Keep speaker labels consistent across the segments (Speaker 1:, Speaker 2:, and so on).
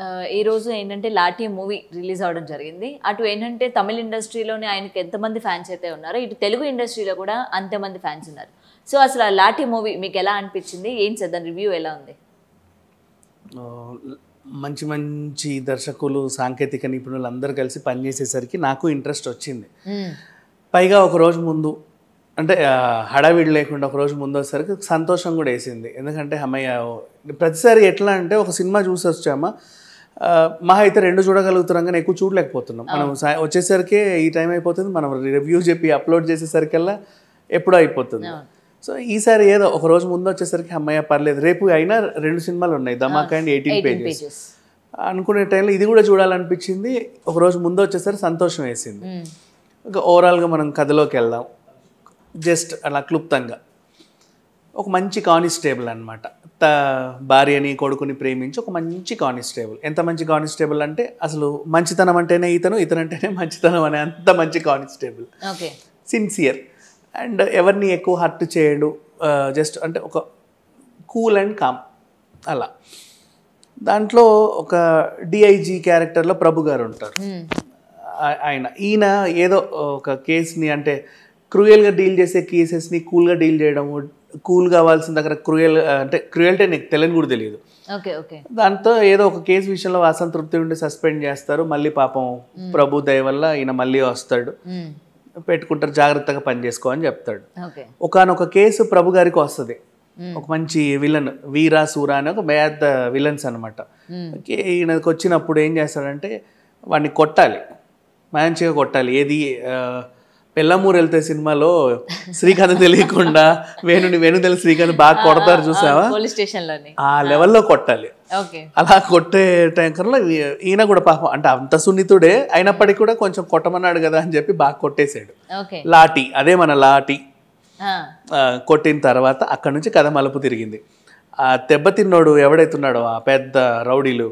Speaker 1: ఆ, ఈ రోజు ఏంటంటే లాఠీ మూవీ రిలీజ్ అవడం జరిగింది అటు ఏంటంటే తమిళ ఇండస్ట్రీలోనే ఆయనకి ఎంతమంది ఫ్యాన్స్ అయితే ఉన్నారో ఇటు తెలుగు ఇండస్ట్రీలో కూడా అంతమంది ఫ్యాన్స్ ఉన్నారు సో అసలు ఆ లాఠీ మూవీ మీకు ఎలా అనిపించింది ఏం సార్ దాని రివ్యూ ఎలా ఉంది
Speaker 2: ఆ, మంచి మంచి దర్శకులు సాంకేతిక నిపుణులు అందరూ కలిసి పనిచేసేసరికి నాకు ఇంట్రెస్ట్ వచ్చింది పైగా ఒక రోజు ముందు అంటే ఆ, హడావిడి లేకుండా ఒక రోజు ముందు వచ్చేసరికి సంతోషం కూడా వేసింది ఎందుకంటే అమ్మయ్య ప్రతిసారి ఎట్లా అంటే ఒక సినిమా చూసి వచ్చామా ఆ, మహా అయితే రెండు చూడగలుగుతున్నాం కానీ ఎక్కువ చూడలేకపోతున్నాం మనం సా- వచ్చేసరికి ఈ టైం అయిపోతుంది మనం రివ్యూ చెప్పి అప్లోడ్ చేసేసరికల్లా ఎప్పుడో అయిపోతుంది సో ఈసారి ఏదో ఒక రోజు ముందు వచ్చేసరికి అమ్మయ్య పర్లేదు రేపు అయినా రెండు సినిమాలు ఉన్నాయి Dhamaka and eighteen
Speaker 1: eighteen
Speaker 2: pages
Speaker 1: pages
Speaker 2: అనుకునే టైంలో ఇది కూడా చూడాలనిపించింది ఒక రోజు ముందు వచ్చేసరికి సంతోషం వేసింది ఇంకా ఓవరాల్గా మనం కథలోకి వెళ్దాం జస్ట్ అలా క్లుప్తంగా ఒక మంచి కానిస్టేబుల్ అనమాట త భార్యని కొడుకుని ప్రేమించి ఒక మంచి కానిస్టేబుల్ ఎంత మంచి కానిస్టేబుల్ అంటే అసలు మంచితనం అంటేనే ఇతను ఇతను అంటేనే మంచితనం అనే అంత మంచి కానిస్టేబుల్
Speaker 1: ఓకే
Speaker 2: సిన్సియర్ అండ్ ఎవరిని ఎక్కువ హర్ట్ చేయడు జస్ట్ అంటే ఒక కూల్ అండ్ కామ్ అలా దాంట్లో ఒక డిఐజీ క్యారెక్టర్లో ప్రభు గారు ఉంటారు ఆ- ఆయన ఈయన ఏదో ఒక కేసుని అంటే క్రూయల్గా డీల్ చేసే కేసెస్ని కూల్గా డీల్ చేయడం కూల్ కావాల్సిన దగ్గర క్రూయల్ అంటే క్రూయల్టీ నీకు తెలియని కూడా తెలియదు
Speaker 1: ఓకే ఓకే
Speaker 2: దాంతో ఏదో ఒక కేసు విషయంలో అసంతృప్తి ఉండి సస్పెండ్ చేస్తారు మళ్ళీ పాపం ప్రభు దయ వల్ల ఈయన మళ్ళీ వస్తాడు పెట్టుకుంటారు జాగ్రత్తగా పని చేసుకో అని చెప్తాడు
Speaker 1: ఓకే
Speaker 2: ఒకనొక కేసు ప్రభు గారికి వస్తుంది ఒక మంచి విలన్ వీరా సూరా అని ఒక పెద్ద విలన్స్ అనమాట ఈయనకు వచ్చినప్పుడు ఏం చేస్తాడంటే వాడిని కొట్టాలి మంచిగా కొట్టాలి ఏది ఆ, పెళ్ళమూరు వెళ్తే సినిమాలో శ్రీకాంత్ తెలియకుండా వేణుని వేణు తెలిసి శ్రీకాంత్ బాగా కొడతారు చూసావా
Speaker 1: పోలీస్ స్టేషన్లోని
Speaker 2: ఆ లెవెల్లో కొట్టాలి
Speaker 1: ఓకే
Speaker 2: అలా కొట్టే టైంకర్లో ఈయన కూడా పాపం అంటే అంత సున్నితుడే అయినప్పటికీ కూడా కొంచెం కొట్టమన్నాడు కదా అని చెప్పి బాగా కొట్టేశాడు
Speaker 1: ఓకే
Speaker 2: లాఠీ అదే మన లాఠీ ఆ, కొట్టిన తర్వాత అక్కడ నుంచి కథ మలుపు తిరిగింది ఆ దెబ్బతిన్నోడు ఎవడైతున్నాడో ఆ పెద్ద రౌడీలు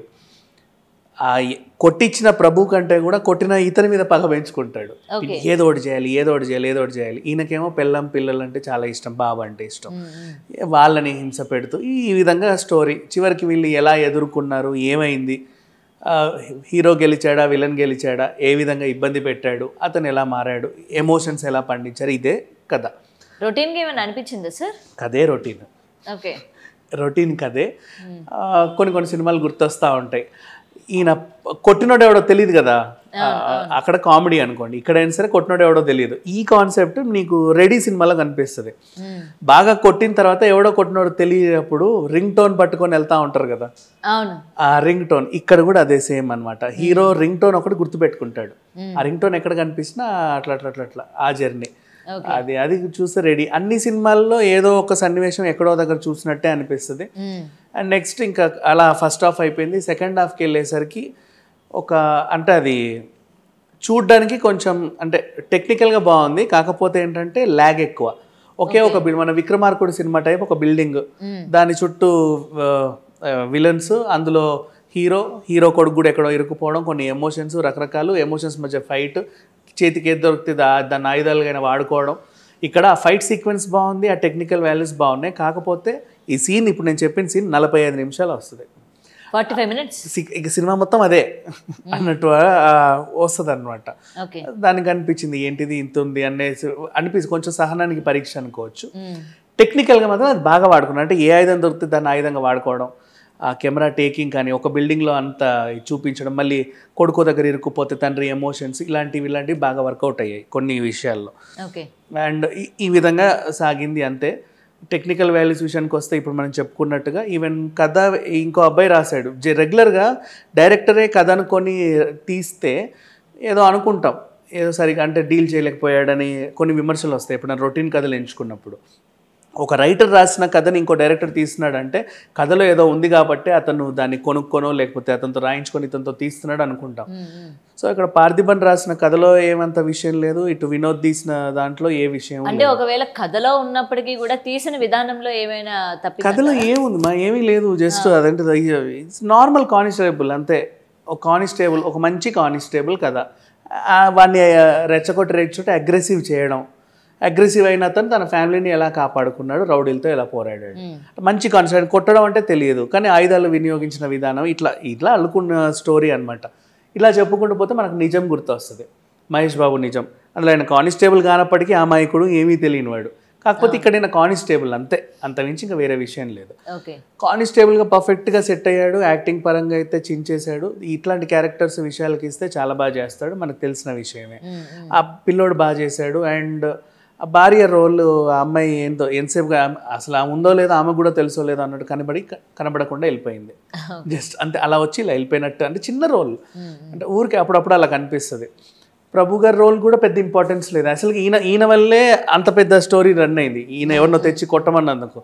Speaker 2: ఆ ఎ- కొట్టించిన ప్రభు కంటే కూడా కొట్టిన ఇతని మీద పగ పెంచుకుంటాడు ఏదో ఒకటి చేయాలి ఏదో ఒకటి చేయాలి ఏదో ఒకటి చేయాలి ఈయనకేమో పిల్లం పిల్లలు అంటే చాలా ఇష్టం బాబు అంటే ఇష్టం వాళ్ళని హింస పెడుతూ ఈ విధంగా స్టోరీ చివరికి వీళ్ళు ఎలా ఎదుర్కొన్నారు ఏమైంది ఆ, హీరో గెలిచాడా విలన్ గెలిచాడా ఏ విధంగా ఇబ్బంది పెట్టాడు అతను ఎలా మారాడు ఎమోషన్స్ ఎలా పండించారు ఇదే కథ
Speaker 1: రొటీన్గా ఏమైనా అనిపించిందా సార్
Speaker 2: కథే రొటీన్
Speaker 1: ఓకే
Speaker 2: రొటీన్ కథే ఆ, కొన్ని కొన్ని సినిమాలు గుర్తొస్తూ ఉంటాయి ఈయన కొట్టినోడు ఎవడో తెలియదు కదా ఆ, అక్కడ కామెడీ అనుకోండి ఇక్కడైనా సరే కొట్టినోడు ఎవడో తెలియదు ఈ కాన్సెప్ట్ నీకు రెడీ సినిమాలో కనిపిస్తుంది బాగా కొట్టిన తర్వాత ఎవడో కొట్టినోడు తెలియనప్పుడు రింగ్ టోన్ పట్టుకొని వెళ్తా ఉంటారు కదా
Speaker 1: అవును
Speaker 2: ఆ రింగ్ టోన్ ఇక్కడ కూడా అదే సేమ్ అన్నమాట హీరో రింగ్ టోన్ ఒకటి గుర్తుపెట్టుకుంటాడు ఆ రింగ్ టోన్ ఎక్కడ కనిపించినా అట్లా అట్లా అట్లా అట్లా ఆ జర్నీ అది అది చూస్తే రెడీ అన్ని సినిమాల్లో ఏదో ఒక సన్నివేశం ఎక్కడో దగ్గర చూసినట్టే అనిపిస్తుంది అండ్ నెక్స్ట్ ఇంకా అలా ఫస్ట్ హాఫ్ అయిపోయింది సెకండ్ హాఫ్కి వెళ్ళేసరికి ఒక అంటే అది చూడ్డానికి కొంచెం అంటే టెక్నికల్గా బాగుంది కాకపోతే ఏంటంటే ల్యాగ్ ఎక్కువ ఒకే ఒక బిల్డింగ్ మన విక్రమార్కుడు సినిమా టైప్ ఒక బిల్డింగ్ దాని చుట్టూ విలన్స్ అందులో హీరో హీరో కొడుకు కూడా ఎక్కడో ఇరుక్కుపోవడం కొన్ని ఎమోషన్స్ రకరకాలు ఎమోషన్స్ మధ్య ఫైట్ చేతికి ఏది దొరికితే దా- దాన్ని ఆయుధాలుగా వాడుకోవడం ఇక్కడ ఆ ఫైట్ సీక్వెన్స్ బాగుంది ఆ టెక్నికల్ వాల్యూస్ బాగున్నాయి కాకపోతే ఈ సీన్ ఇప్పుడు నేను చెప్పిన సీన్ నలభై ఐదు నిమిషాలు వస్తుంది
Speaker 1: ఫార్టీ ఫైవ్ మినిట్స్
Speaker 2: సి- ఇక సినిమా మొత్తం అదే అన్నట్టు వస్తుంది అనమాట
Speaker 1: ఓకే
Speaker 2: దానికి అనిపించింది ఏంటిది ఇంత ఉంది అనేసి అనిపించి కొంచెం సహనానికి పరీక్ష అనుకోవచ్చు టెక్నికల్గా మాత్రం అది బాగా వాడుకున్నాను అంటే ఏ ఆయుధం దొరికితే దాన్ని ఆయుధంగా వాడుకోవడం ఆ కెమెరా టేకింగ్ కానీ ఒక బిల్డింగ్లో అంత చూపించడం మళ్ళీ కొడుకు దగ్గర ఇరుక్కుపోతే తండ్రి ఎమోషన్స్ ఇలాంటివి ఇలాంటివి బాగా వర్కౌట్ అయ్యాయి కొన్ని విషయాల్లో
Speaker 1: ఓకే
Speaker 2: అండ్ ఈ- ఈ విధంగా సాగింది అంతే టెక్నికల్ వాల్యూస్ విషయానికి వస్తే ఇప్పుడు మనం చెప్పుకున్నట్టుగా ఈవెన్ కథ ఇంకో అబ్బాయి రాశాడు జె- రెగ్యులర్గా డైరెక్టరే కథ అనుకొని తీస్తే ఏదో అనుకుంటాం ఏదో సరిగా అంటే డీల్ చేయలేకపోయాడని కొన్ని విమర్శలు వస్తాయి ఇప్పుడు నేను రొటీన్ కథలు ఎంచుకున్నప్పుడు ఒక రైటర్ రాసిన కథని ఇంకో డైరెక్టర్ తీస్తున్నాడంటే కథలో ఏదో ఉంది కాబట్టి అతను దాన్ని కొనుక్కొనో లేకపోతే అతనితో రాయించుకొని ఇతనితో తీస్తున్నాడు అనుకుంటాం సో ఇక్కడ పార్థిబన్ రాసిన కథలో ఏమంత విషయం లేదు ఇటు వినోద్ తీసిన దాంట్లో ఏ విషయం
Speaker 1: అంటే ఒకవేళ కథలో ఉన్నప్పటికీ కూడా తీసిన విధానంలో ఏమైనా తప్పి
Speaker 2: కథలో ఏముంది మా ఏమీ లేదు జస్ట్ అదంటే ఇట్స్ నార్మల్ కానిస్టేబుల్ అంతే ఒక కానిస్టేబుల్ ఒక మంచి కానిస్టేబుల్ కథ ఆ, వాడిని ఆ, రెచ్చగొట్టి రెచ్చగొట్టి అగ్రెసివ్ చేయడం అగ్రెసివ్ అయిన అతను తన ఫ్యామిలీని ఎలా కాపాడుకున్నాడు రౌడీలతో ఎలా పోరాడాడు మంచి కాన్సెప్ట్ కొట్టడం అంటే తెలియదు కానీ ఆయుధాలు వినియోగించిన విధానం ఇట్లా ఇట్లా అల్లుకున్న స్టోరీ అన్నమాట ఇలా చెప్పుకుంటూ పోతే మనకు నిజం గుర్తొస్తుంది మహేష్ బాబు నిజం అందులో ఆయన కానిస్టేబుల్ కానప్పటికీ ఆ మాయకుడు ఏమీ తెలియనివాడు కాకపోతే ఇక్కడ ఈయన కానిస్టేబుల్ అంతే అంత మించి ఇంకా వేరే విషయం లేదు
Speaker 1: ఓకే
Speaker 2: కానిస్టేబుల్గా పర్ఫెక్ట్గా సెట్ అయ్యాడు యాక్టింగ్ పరంగా అయితే చించేశాడు ఇట్లాంటి క్యారెక్టర్స్ విషయాలకి ఇస్తే చాలా బాగా చేస్తాడు మనకు తెలిసిన విషయమే ఆ పిల్లోడు బాగా చేశాడు అండ్ ఆ భార్య రోల్ ఆ అమ్మాయి ఏందో ఎంతసేపుగా అసలు ఆమె ఉందో లేదో ఆమె కూడా తెలుసో లేదో అన్నట్టు కనబడి క- కనబడకుండా వెళ్ళిపోయింది జస్ట్ అంతే అలా వచ్చి ఇలా వెళ్ళిపోయినట్టు అంటే చిన్న రోల్ అంటే ఊరికి అప్పుడప్పుడు అలా కనిపిస్తుంది ప్రభు గారి రోల్ కూడా పెద్ద ఇంపార్టెన్స్ లేదు అసలు ఈయన ఈయన వల్లే అంత పెద్ద స్టోరీ రన్ అయింది ఈయన ఎవరినో తెచ్చి కొట్టమన్నందుకు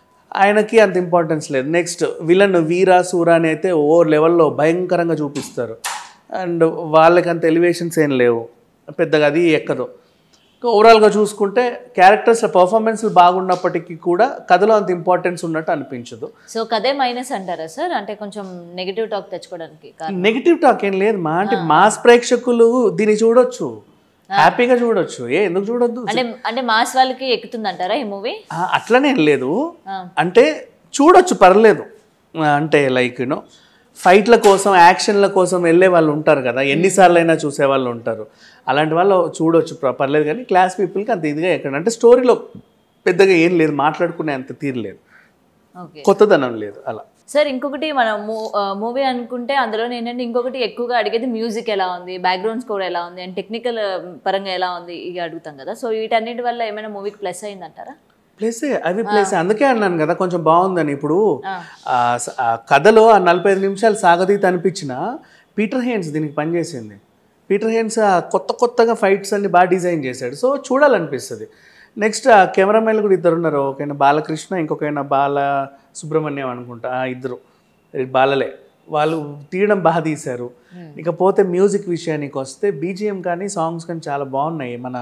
Speaker 2: ఆయనకి అంత ఇంపార్టెన్స్ లేదు నెక్స్ట్ విలన్ వీరా సూరా అని అయితే ఓ లెవెల్లో భయంకరంగా చూపిస్తారు అండ్ వాళ్ళకి అంత ఎలివేషన్స్ ఏం లేవు పెద్దగా అది ఎక్కదు ఓవరాల్గా చూసుకుంటే క్యారెక్టర్స్ పర్ఫార్మెన్స్లు బాగున్నప్పటికీ కూడా కథలో అంత ఇంపార్టెన్స్ ఉన్నట్టు అనిపించదు
Speaker 1: సో కదే మైనస్ అంటారా సార్ అంటే కొంచెం నెగిటివ్ టాక్ తెచ్చుకోవడానికి కారణం
Speaker 2: నెగిటివ్ టాక్ ఏం లేదు మా అంటే మాస్ ప్రేక్షకులు దీన్ని చూడొచ్చు హ్యాపీగా చూడొచ్చు ఏ ఎందుకు చూడొద్దు
Speaker 1: అంటే అంటే మాస్ వాళ్ళకి ఎక్కుతుంది అంటారా ఈ మూవీ
Speaker 2: ఆ, అట్లనే ఏం లేదు అంటే చూడొచ్చు పర్లేదు ఆ, అంటే లైక్ యూనో ఫైట్ల కోసం యాక్షన్ల కోసం వెళ్ళే వాళ్ళు ఉంటారు కదా ఎన్నిసార్లు అయినా చూసే వాళ్ళు ఉంటారు అలాంటి వాళ్ళు చూడొచ్చు ప- పర్లేదు కానీ క్లాస్ పీపుల్కి అంత ఇదిగా ఎక్కడ అంటే స్టోరీలో పెద్దగా ఏం లేదు మాట్లాడుకునే అంత తీరు లేదు
Speaker 1: ఓకే
Speaker 2: కొత్తదనం లేదు అలా
Speaker 1: సార్ ఇంకొకటి మనం మూవీ అనుకుంటే అందులో ఏంటంటే ఇంకొకటి ఎక్కువగా అడిగేది మ్యూజిక్ ఎలా ఉంది బ్యాక్గ్రౌండ్ స్కోర్ ఎలా ఉంది అండ్ టెక్నికల్ పరంగా ఎలా ఉంది ఇవి అడుగుతాం కదా సో వీటన్నిటి వల్ల ఏమైనా మూవీకి ప్లస్ అయిందంటారా
Speaker 2: ప్లేసే అవి ప్లేసే అందుకే అన్నాను కదా కొంచెం బాగుందని ఇప్పుడు
Speaker 1: ఆ.
Speaker 2: ఆ స- ఆ కథలో ఆ నలభై ఐదు నిమిషాలు సాగదీత అనిపించిన పీటర్ హేన్స్ దీనికి పనిచేసింది పీటర్ హేన్స్ ఆ కొత్త కొత్తగా ఫైట్స్ అన్ని బాగా డిజైన్ చేశాడు సో చూడాలనిపిస్తుంది నెక్స్ట్ ఆ కెమెరామెన్లు కూడా ఇద్దరు ఉన్నారు ఒకైనా బాలకృష్ణ ఇంకొకైనా బాల సుబ్రహ్మణ్యం అనుకుంటా ఆ ఇద్దరు బాలలే వాళ్ళు తీయడం బాగా తీశారు ఇకపోతే మ్యూజిక్ విషయానికి వస్తే బీజిఎం కానీ సాంగ్స్ కానీ చాలా బాగున్నాయి మన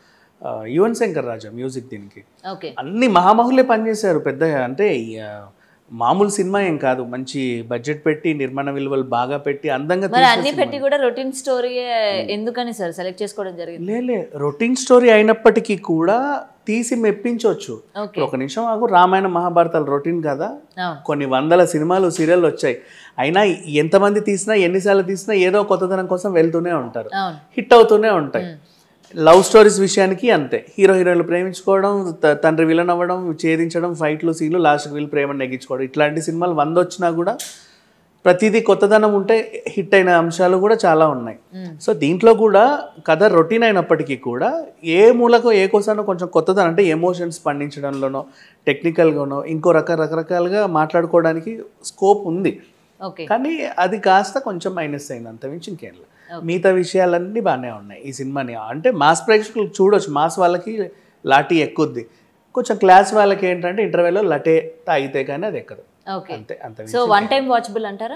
Speaker 2: ఆ, యువన్ శంకర్ రాజా మ్యూజిక్ దీనికి
Speaker 1: ఓకే
Speaker 2: అన్ని మహామహులే పనిచేశారు పెద్ద అంటే ఆ, మామూలు సినిమా ఏం కాదు మంచి బడ్జెట్ పెట్టి నిర్మాణ విలువలు బాగా పెట్టి అందంగా
Speaker 1: మరి
Speaker 2: తీసిన
Speaker 1: అన్ని
Speaker 2: సినిమా.
Speaker 1: పెట్టి కూడా రొటీన్ స్టోరీ ఎందుకని సార్ సెలెక్ట్ చేసుకోవడం జరిగింది
Speaker 2: లేలే రొటీన్ స్టోరీ అయినప్పటికీ కూడా తీసి మెప్పించవచ్చు
Speaker 1: ఓకే
Speaker 2: ఇప్పుడు ఒక నిమిషం ఆగు రామాయణ మహాభారతాలు రొటీన్ కదా
Speaker 1: అవును
Speaker 2: కొన్ని వందల సినిమాలు సీరియల్ వచ్చాయి అయినా ఎంతమంది తీసినా ఎన్నిసార్లు తీసినా ఏదో కొత్తదనం కోసం వెళ్తూనే ఉంటారు
Speaker 1: అవును
Speaker 2: హిట్ అవుతూనే ఉంటాయి లవ్ స్టోరీస్ విషయానికి అంతే హీరో హీరోయిన్లు ప్రేమించుకోవడం త- తండ్రి విలన్ అవ్వడం ఛేదించడం ఫైట్లు సీన్లు లాస్ట్కి వీళ్ళు ప్రేమను నెగ్గించుకోవడం ఇట్లాంటి సినిమాలు వంద వచ్చినా కూడా ప్రతిదీ కొత్తదనం ఉంటే హిట్ అయిన అంశాలు కూడా చాలా ఉన్నాయి సో దీంట్లో కూడా కథ రొటీన్ అయినప్పటికీ కూడా ఏ మూలకో ఏ కోసానో కొంచెం కొత్తదనం అంటే ఎమోషన్స్ పండించడంలోనో టెక్నికల్గానో ఇంకో రక రకరకాలుగా మాట్లాడుకోవడానికి స్కోప్ ఉంది
Speaker 1: ఓకే
Speaker 2: కానీ అది కాస్త కొంచెం మైనస్ అయింది అంతమించి ఇంకేం లేదు మిగతా విషయాలన్నీ బాగానే ఉన్నాయి ఈ సినిమాని అంటే మాస్ ప్రేక్షకులు చూడొచ్చు మాస్ వాళ్ళకి లాఠీ ఎక్కుద్ది కొంచెం క్లాస్ వాళ్ళకి ఏంటంటే ఇంటర్వెల్లో లటే తాగితే కానీ అది ఎక్కదు
Speaker 1: ఓకే
Speaker 2: అంతే అంత
Speaker 1: సో వన్ టైం వాచబుల్ అంటారా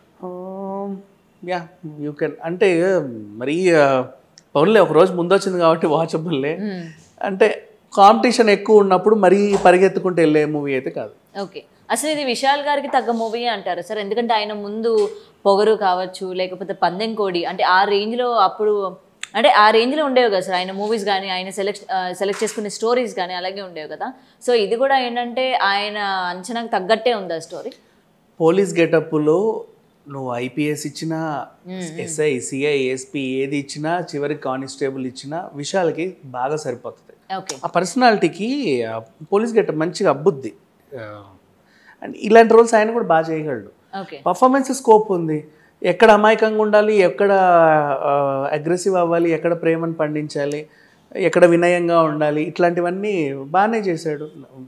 Speaker 2: యా యూ కెన్ అంటే మరి పౌర్లే ఒక రోజు ముందు వచ్చింది కాబట్టి వాచబుల్లే అంటే కాంపిటీషన్ ఎక్కువ ఉన్నప్పుడు మరీ పరిగెత్తుకుంటూ వెళ్ళే మూవీ అయితే కాదు
Speaker 1: ఓకే అసలు ఇది విశాల్ గారికి తగ్గ మూవీ అంటారు సార్ ఎందుకంటే ఆయన ముందు పొగరు కావచ్చు లేకపోతే పందెం కోడి అంటే ఆ రేంజ్లో అప్పుడు అంటే ఆ రేంజ్లో ఉండేవి కదా సార్ ఆయన మూవీస్ కానీ ఆయన సెలెక్ట్ సెలెక్ట్ చేసుకునే స్టోరీస్ కానీ అలాగే ఉండేవి కదా సో ఇది కూడా ఏంటంటే ఆయన అంచనాకు తగ్గట్టే ఉంది ఆ స్టోరీ
Speaker 2: పోలీస్ గెటప్లో నువ్వు ఐపీఎస్ ఇచ్చినా ఎస్ఐ సిఐ ఎస్పీ ఏది ఇచ్చినా చివరికి కానిస్టేబుల్ ఇచ్చినా విషయాలకి బాగా సరిపోతుంది
Speaker 1: ఓకే
Speaker 2: ఆ పర్సనాలిటీకి పోలీస్ గెటప్ మంచిగా అబ్బుద్ది అండ్ ఇలాంటి రోల్స్ ఆయన కూడా బాగా చేయగలడు
Speaker 1: ఓకే
Speaker 2: పర్ఫార్మెన్స్ స్కోప్ ఉంది ఎక్కడ అమాయకంగా ఉండాలి ఎక్కడ అగ్రెసివ్ అవ్వాలి ఎక్కడ ప్రేమను పండించాలి ఎక్కడ వినయంగా ఉండాలి ఇట్లాంటివన్నీ బాగానే చేశాడు